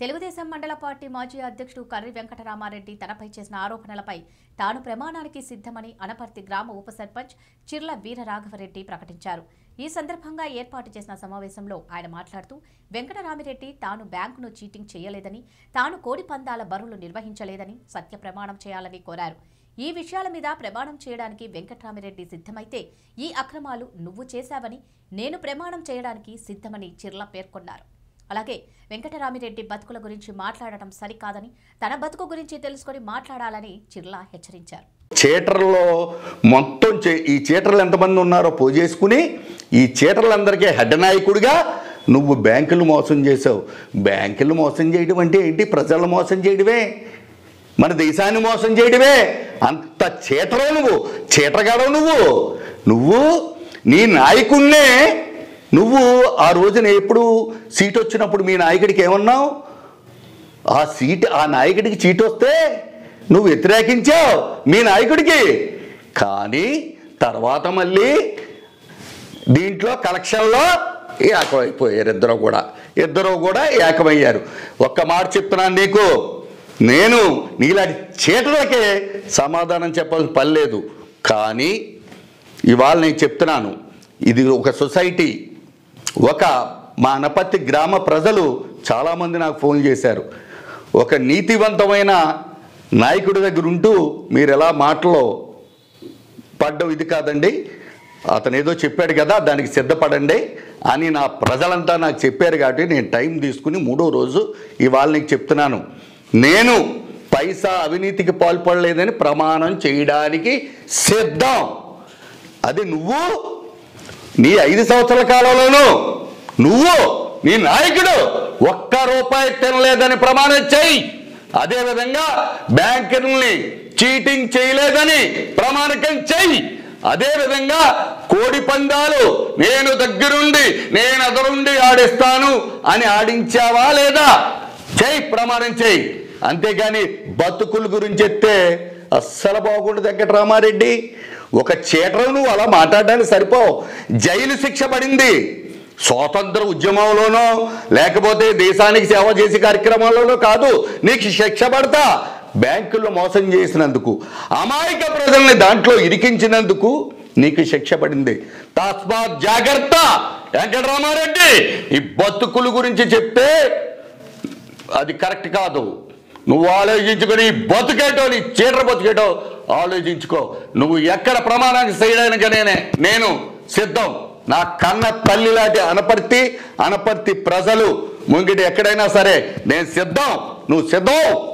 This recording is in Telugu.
తెలుగుదేశం మండల పార్టీ మాజీ అధ్యక్షుడు కర్రి వెంకటరామారెడ్డి తనపై చేసిన ఆరోపణలపై తాను ప్రమాణానికి సిద్ధమని అనపర్తి గ్రామ ఉప సర్పంచ్ చిర్ల వీరరాఘవరెడ్డి ప్రకటించారు ఈ సందర్భంగా ఏర్పాటు చేసిన సమావేశంలో ఆయన మాట్లాడుతూ వెంకటరామిరెడ్డి తాను బ్యాంకును చీటింగ్ చేయలేదని తాను కోడి పందాల బరువులు నిర్వహించలేదని సత్య ప్రమాణం చేయాలని కోరారు ఈ విషయాల మీద ప్రమాణం చేయడానికి వెంకటరామిరెడ్డి సిద్ధమైతే ఈ అక్రమాలు నువ్వు చేశావని నేను ప్రమాణం చేయడానికి సిద్ధమని చిర్ల పేర్కొన్నారు అలాగే వెంకటరామిరెడ్డి బతుకుల గురించి మాట్లాడటం సరికాదని తన బతుకు గురించి తెలుసుకొని మాట్లాడాలని చిర్ల హెచ్చరించారు చీటర్లో మొత్తం చే- ఈ చీటర్లు ఎంతమంది ఉన్నారో పోజేసుకుని ఈ చీటర్లందరికీ హెడ్ నాయకుడిగా నువ్వు బ్యాంకులు మోసం చేసావు బ్యాంకులు మోసం చేయడం అంటే ఏంటి ప్రజలను మోసం చేయడమే మన దేశాన్ని మోసం చేయడమే అంత చీటరో నువ్వు చీటరగాడవు నువ్వు నువ్వు నీ నాయకుడినే నువ్వు ఆ రోజున ఎప్పుడు సీట్ వచ్చినప్పుడు మీ నాయకుడికి ఏమన్నావు ఆ సీట్ ఆ నాయకుడికి చీట్ వస్తే నువ్వు వ్యతిరేకించావు మీ నాయకుడికి కానీ తర్వాత మళ్ళీ దీంట్లో కలెక్షన్లో ఏకమైపోయారు ఇద్దరు కూడా ఇద్దరు కూడా ఏకమయ్యారు ఒక్క మాట చెప్తున్నాను నీకు నేను నీలాంటి చీటలకే సమాధానం చెప్పాల్సిన పని లేదు కానీ ఇవాళ నేను చెప్తున్నాను ఇది ఒక సొసైటీ ఒక మా అనపత్తి గ్రామ ప్రజలు చాలామంది నాకు ఫోన్ చేశారు ఒక నీతివంతమైన నాయకుడి దగ్గర ఉంటూ మీరు ఎలా మాటలో పడ్డం ఇది కాదండి అతను ఏదో చెప్పాడు కదా దానికి సిద్ధపడండి అని నా ప్రజలంతా నాకు చెప్పారు కాబట్టి నేను టైం తీసుకుని మూడో రోజు ఇవాళ నీకు చెప్తున్నాను నేను పైసా అవినీతికి పాల్పడలేదని ప్రమాణం చేయడానికి సిద్ధం అది నువ్వు నీ ఐదు సంవత్సరాల కాలంలోనూ నువ్వు నీ నాయకుడు ఒక్క రూపాయి తినలేదని ప్రమాణం చేయి అదేవిధంగా బ్యాంకుల్ని చీటింగ్ చేయలేదని ప్రమాణకం చేయి అదేవిధంగా కోడి పందాలు నేను దగ్గరుండి నేను అదరుండి ఆడిస్తాను అని ఆడించావా లేదా చేయి ప్రమాణం చేయి అంతేగాని బతుకుల గురించి ఎత్తే అస్సలు బాగుండదు వెంకటరామారెడ్డి ఒక చీటరు నువ్వు అలా మాట్లాడడానికి సరిపోవు జైలు శిక్ష పడింది స్వాతంత్ర ఉద్యమంలోనో లేకపోతే దేశానికి సేవ చేసే కార్యక్రమాల్లోనో కాదు నీకు శిక్ష పడతా బ్యాంకుల్లో మోసం చేసినందుకు అమాయక ప్రజల్ని దాంట్లో ఇరికించినందుకు నీకు శిక్ష పడింది తస్మాత్ జాగ్రత్త వెంకటరామారెడ్డి ఈ బతుకుల గురించి చెప్తే అది కరెక్ట్ కాదు నువ్వు ఆలోచించుకొని బతుకేటో నీ చీటర్ బతుకేటో ఆలోచించుకో నువ్వు ఎక్కడ ప్రమాణానికి చేయడానికి నేనే నేను సిద్ధం నా కన్న తల్లి లాంటి అనపర్తి అనపర్తి ప్రజలు ముంగిటి ఎక్కడైనా సరే నేను సిద్ధం నువ్వు సిద్ధం